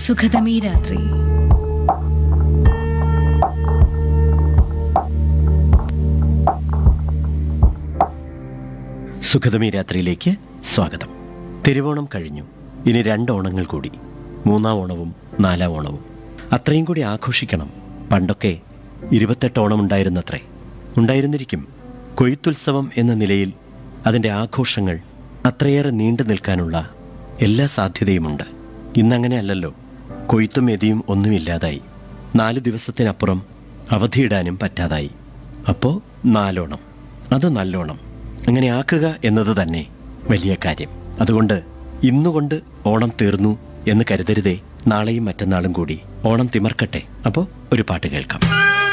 സുഖതമീ രാത്രി സുഖതമി രാത്രിയിലേക്ക് സ്വാഗതം തിരുവോണം കഴിഞ്ഞു ഇനി രണ്ട് ഓണങ്ങൾ കൂടി മൂന്നാം ഓണവും നാലാം ഓണവും അത്രയും കൂടി ആഘോഷിക്കണം പണ്ടൊക്കെ ഇരുപത്തെട്ട് ഓണം ഉണ്ടായിരുന്നത്രേ ഉണ്ടായിരുന്നിരിക്കും കൊയ്ത്തുത്സവം എന്ന നിലയിൽ അതിൻ്റെ ആഘോഷങ്ങൾ അത്രയേറെ നീണ്ടു നിൽക്കാനുള്ള എല്ലാ സാധ്യതയുമുണ്ട് ഇന്നങ്ങനെ അല്ലല്ലോ കൊയ്ത്തും എതിയും ഒന്നുമില്ലാതായി നാല് ദിവസത്തിനപ്പുറം അവധിയിടാനും പറ്റാതായി അപ്പോൾ നാലോണം അത് നല്ലോണം അങ്ങനെ ആക്കുക എന്നത് തന്നെ വലിയ കാര്യം അതുകൊണ്ട് ഇന്നുകൊണ്ട് ഓണം തീർന്നു എന്ന് കരുതരുതേ നാളെയും മറ്റന്നാളും കൂടി ഓണം തിമർക്കട്ടെ അപ്പോൾ ഒരു പാട്ട് കേൾക്കാം